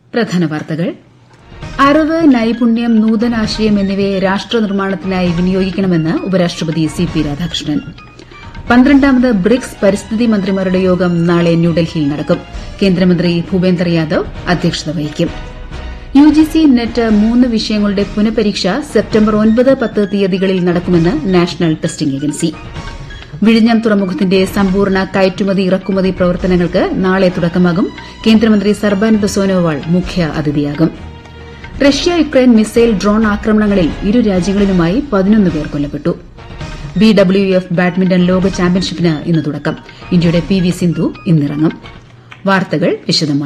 പ്രധാന വാർത്തകൾ അറിവ് നൈപുണ്യം നൂതനാശയം എന്നിവയെ രാഷ്ട്ര നിർമ്മാണത്തിനായി വിനിയോഗിക്കണമെന്ന് ഉപരാഷ്ട്രപതി സി പി രാധാകൃഷ്ണൻ പന്ത്രണ്ടാമത് ബ്രിക്സ് പരിസ്ഥിതി മന്ത്രിമാരുടെ യോഗം നാളെ ന്യൂഡൽഹിയിൽ നടക്കും കേന്ദ്രമന്ത്രി ഭൂപേന്ദർ യാദവ് അധ്യക്ഷത വഹിക്കും യുജിസി നെറ്റ് മൂന്ന് വിഷയങ്ങളുടെ പുനഃപരീക്ഷ സെപ്റ്റംബർ ഒൻപത് പത്ത് തീയതികളിൽ നടക്കുമെന്ന് നാഷണൽ ടെസ്റ്റിംഗ് ഏജൻസി വിഴിഞ്ഞം തുറമുഖത്തിന്റെ സമ്പൂർണ്ണ കയറ്റുമതി ഇറക്കുമതി പ്രവർത്തനങ്ങൾക്ക് നാളെ തുടക്കമാകും കേന്ദ്രമന്ത്രി സർബാനന്ദ സോനോവാൾ മുഖ്യ അതിഥിയാകും റഷ്യ യുക്രൈൻ മിസൈൽ ഡ്രോൺ ആക്രമണങ്ങളിൽ ഇരു രാജ്യങ്ങളിലുമായി പതിനൊന്ന് പേർ കൊല്ലപ്പെട്ടു ബി ഡബ്ല്യു എഫ് ബാഡ്മിന്റൺ ലോക ചാമ്പ്യൻഷിപ്പിന് ഇന്ന് തുടക്കം ഇന്ത്യയുടെ പി വി സിന്ധു ഇന്നിറങ്ങും വാർത്തകൾ വിശദമായി